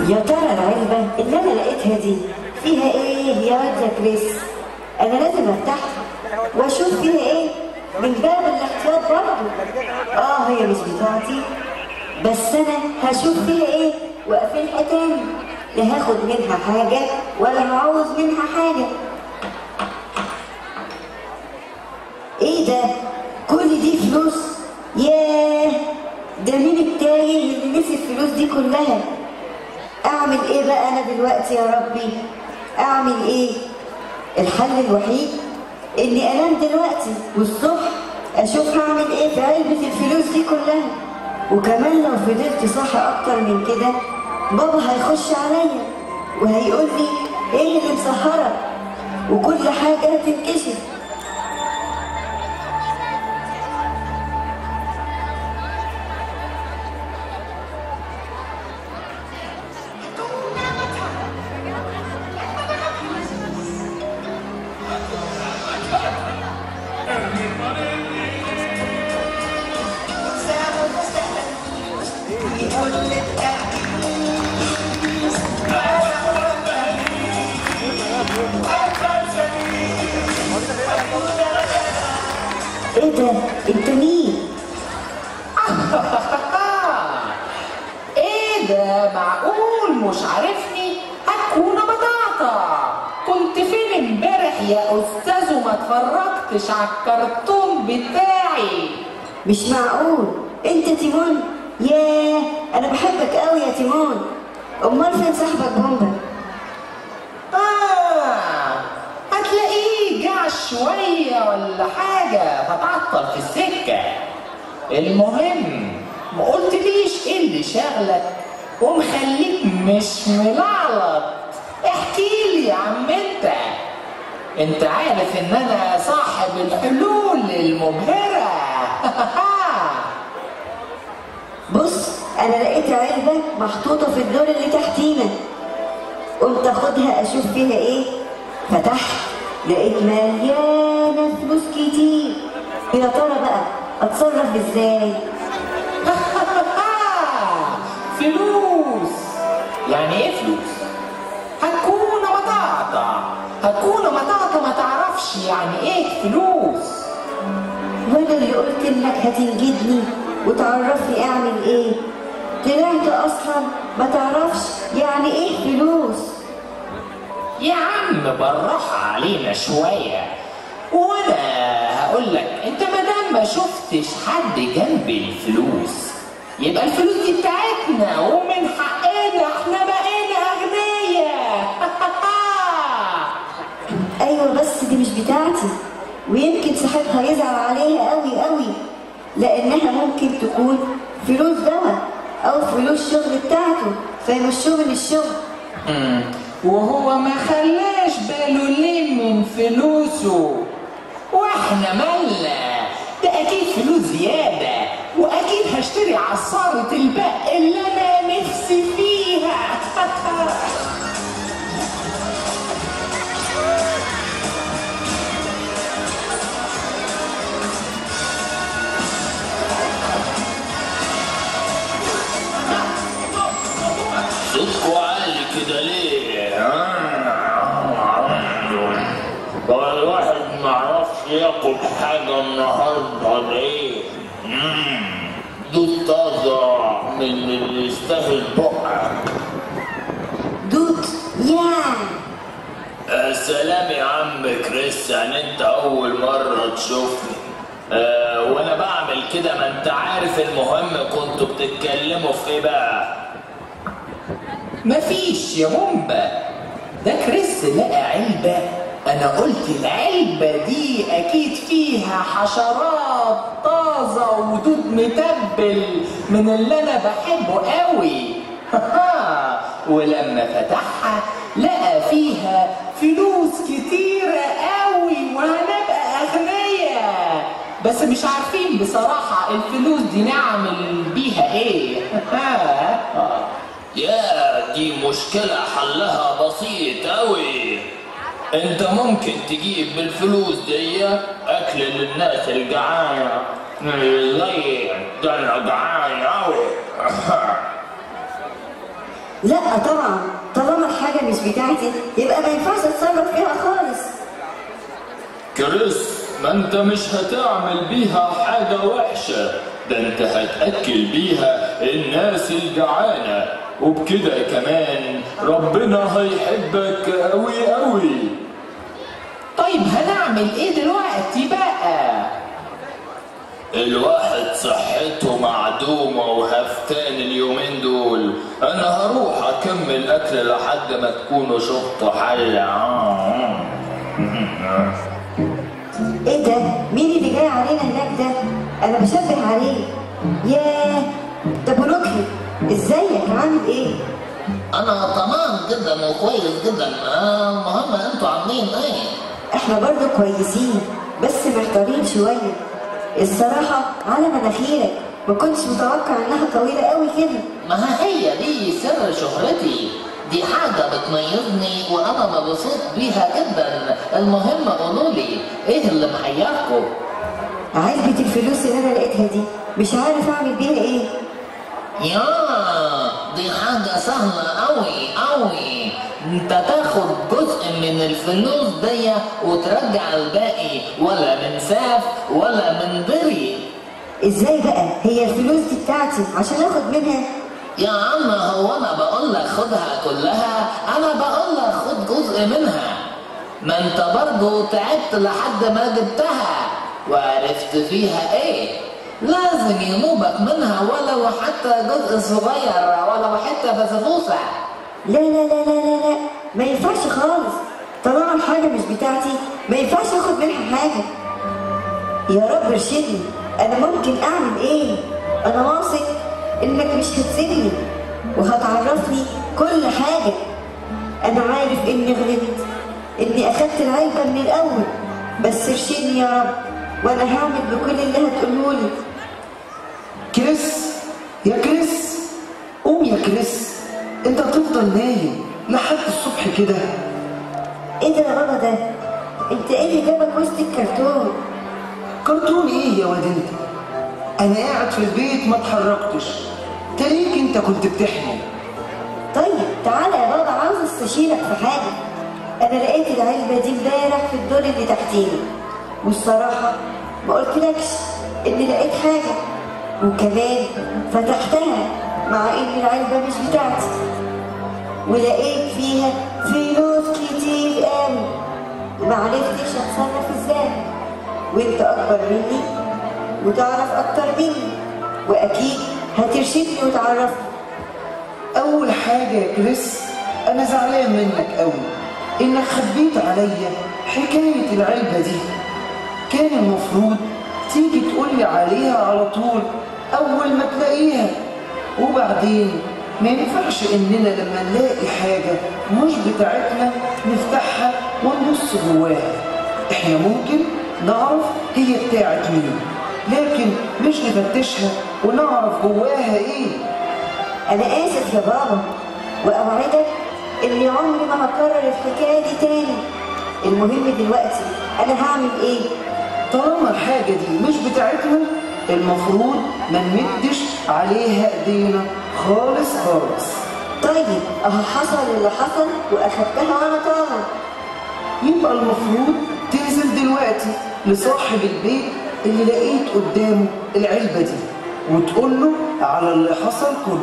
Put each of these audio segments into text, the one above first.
يا ترى العلبة اللي أنا لقيتها دي فيها إيه يا واد يا كريس؟ أنا لازم أفتحها وأشوف فيها إيه من باب الاحتياط برضه. آه هي مش بتاعتي بس أنا هشوف فيها إيه وأقفلها تاني لا هاخد منها حاجة ولا هعوز منها حاجة. إيه ده؟ كل دي فلوس؟ ياه ده مين التايه اللي نسي الفلوس دي كلها؟ اعمل ايه بقى انا دلوقتي يا ربي اعمل ايه الحل الوحيد اني انام دلوقتي والصبح اشوف هعمل ايه في علبة الفلوس دي كلها وكمان لو فضلت صاحي اكتر من كده بابا هيخش عليا وهيقول لي ايه اللي مسهرك وكل حاجة هتنكشف ايه ده انت مين ايه ده معقول مش عارفني هتكون بطاطا كنت فين امبارح يا استاذ وما اتفرجتش على الكرتون بتاعي مش معقول انت تيمون ياه انا بحبك قوي يا تيمون امال فين صاحبك بومبا آه هتلاقيه جع شوية ولا حاجة فتعطل في السكة المهم ما قلتليش ايه اللي شغلك ومخليك مش ملعلط احكي لي يا عم انت انت عارف ان انا صاحب الحلول المبهرة بص انا لقيت علبة محطوطة في الدور اللي تحتينا قلت اخدها اشوف فيها ايه فتحت لقيت مليانة فلوس كتير يا ترى بقى اتصرف ازاي فلوس يعني ايه فلوس هتكون مطاطا هتكون مطاطا ما تعرفش يعني ايه فلوس وانا اللي قلت انك هتنجدني وتعرفني اعمل ايه طلعت اصلا ما تعرفش يعني ايه فلوس يا عم بالراحة علينا شوية وانا هقول لك انت مادام ما شفتش حد جنب الفلوس يبقى الفلوس دي بتاعتنا ومن حقنا احنا بقينا اغنياء ايوه بس دي مش بتاعتي ويمكن صاحبها يزعل عليها قوي قوي لانها ممكن تكون فلوس دواء او فلوس شغل بتاعته فيمشوه من الشغل مم. وهو ما خلاش باله ليه من فلوسه واحنا مالنا ده اكيد فلوس زيادة واكيد هشتري عصارة البق اللي انا نفسي فيها صوتكوا عالي كده ليه؟ طب الواحد ما عرفش ياكل حاجة النهاردة ليه؟ مم. دول طازة من اللي يستاهل بقك دوت يعني آه، سلام يا عم كريستيان انت اول مرة تشوفني آه وانا بعمل كده ما انت عارف المهم كنتوا بتتكلموا في ايه بقى مفيش يا بومبا ده كريس لقى علبة أنا قلت العلبة دي أكيد فيها حشرات طازة ودود متبل من اللي أنا بحبه قوي ولما فتحها لقى فيها فلوس كتيرة قوي وهنبقى أغنياء بس مش عارفين بصراحة الفلوس دي نعمل بيها إيه يا دي مشكلة حلها بسيط أوي انت ممكن تجيب بالفلوس دي اكل للناس الجعانة زي ده انا جعان أوي لا طبعا طالما الحاجة مش بتاعتي يبقى ما ينفعش اتصرف فيها خالص كريس ما انت مش هتعمل بيها حاجة وحشة ده انت هتأكل بيها الناس الجعانة وبكده كمان ربنا هيحبك قوي قوي طيب هنعمل ايه دلوقتي بقى الواحد صحته معدومة وهفتان اليومين دول انا هروح اكمل اكل لحد ما تكونوا شفتوا حل ايه ده مين اللي جاي علينا هناك ده انا بشبه عليه ياه ده بروكلي ازيك عامل ايه انا تمام جدا وكويس جدا آه، المهم انتوا عاملين ايه احنا برضو كويسين بس محتارين شوية الصراحة على مناخيرك ما كنتش متوقع انها طويلة قوي كده ما هي دي سر شهرتي دي حاجة بتميزني وأنا مبسوط بيها جدا المهم قولوا لي إيه اللي محيركم؟ علبة الفلوس اللي انا لقيتها دي مش عارف اعمل بيها ايه يا دي حاجة سهلة أوي أوي أنت تاخد جزء من الفلوس دي وترجع الباقي ولا من ساف ولا من بري ازاي بقى هي الفلوس دي بتاعتي عشان اخد منها يا عم هو انا بقول لك خدها كلها انا بقول لك خد جزء منها ما انت برضه تعبت لحد ما جبتها وعرفت فيها ايه لازم ينوبك منها ولو حتى جزء صغير ولو حتى بسبوسه لا لا لا لا لا لا ما ينفعش خالص طالما الحاجة مش بتاعتي ما ينفعش اخد منها حاجة يا رب ارشدني انا ممكن اعمل ايه انا واثق انك مش هتسيبني وهتعرفني كل حاجة انا عارف اني غلطت اني اخدت العلبة من الاول بس ارشدني يا رب وانا هعمل بكل اللي هتقولهولي كريس يا كريس قوم يا كريس انت هتفضل نايم لحد الصبح كده ايه ده يا بابا ده انت ايه اللي جابك وسط الكرتون كرتون ايه يا واد انت انا قاعد في البيت ما اتحركتش تاريك انت كنت بتحلم طيب تعالى يا بابا عاوز استشيرك في حاجة أنا لقيت العلبة دي امبارح في الدور اللي تحتينا والصراحة ما قلتلكش إني لقيت حاجة وكمان فتحتها مع إن العلبة مش بتاعتي ولقيت فيها فلوس كتير قوي ومعرفتش أتصرف إزاي وأنت أكبر مني وتعرف أكتر مني وأكيد هترشدني وتعرفني اول حاجه يا كريس انا زعلان منك قوي انك خبيت عليا حكايه العلبه دي كان المفروض تيجي تقولي عليها على طول اول ما تلاقيها وبعدين ما ينفعش اننا لما نلاقي حاجه مش بتاعتنا نفتحها ونبص جواها احنا ممكن نعرف هي بتاعت مين لكن مش نفتشها ونعرف جواها ايه أنا آسف يا بابا وأوعدك إني عمري ما هكرر الحكاية دي تاني المهم دلوقتي أنا هعمل إيه؟ طالما الحاجة دي مش بتاعتنا المفروض ما نمدش عليها ايدينا خالص خالص طيب أهو حصل اللي حصل وأخدتها وأنا طالع يبقى المفروض تنزل دلوقتي لصاحب البيت اللي لقيت قدامه العلبة دي وتقول له على اللي حصل كله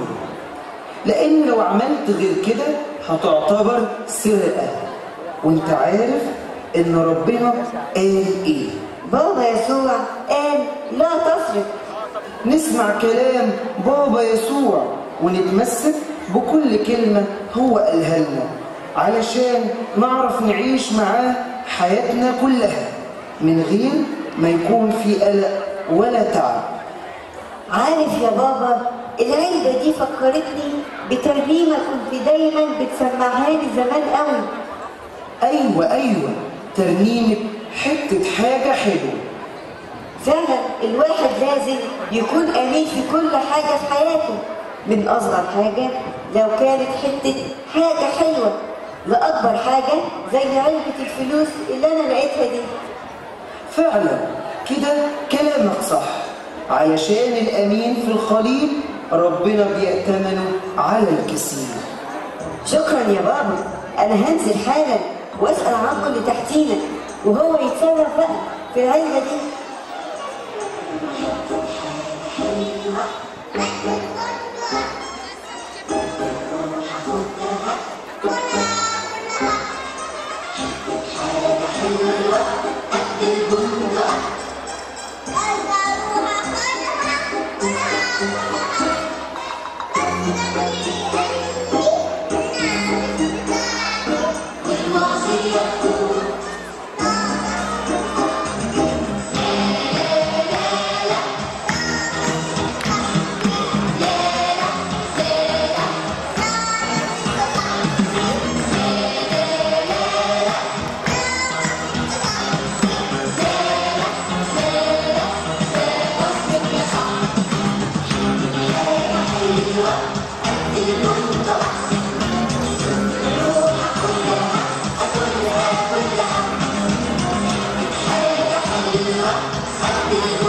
لأن لو عملت غير كده هتعتبر سرقة وانت عارف ان ربنا قال ايه بابا يسوع قال لا تصرف نسمع كلام بابا يسوع ونتمسك بكل كلمة هو قالها لنا علشان نعرف نعيش معاه حياتنا كلها من غير ما يكون في قلق ولا تعب عارف يا بابا العلبة دي فكرتني بترنيمة كنت دايما بتسمعها لي زمان قوي أيوة أيوة ترنيمة حتة حاجة حلوة فعلا الواحد لازم يكون أمين في كل حاجة في حياته من أصغر حاجة لو كانت حتة حاجة حلوة لأكبر حاجة زي علبة الفلوس اللي أنا لقيتها دي فعلا كده كلامك صح علشان الأمين في الخليل ربنا بيأتمنه على الكثير شكرا يا بابا انا هنزل حالا واسال عمكم اللي تحتينا وهو يتصرف بقى في العيله دي Thank you.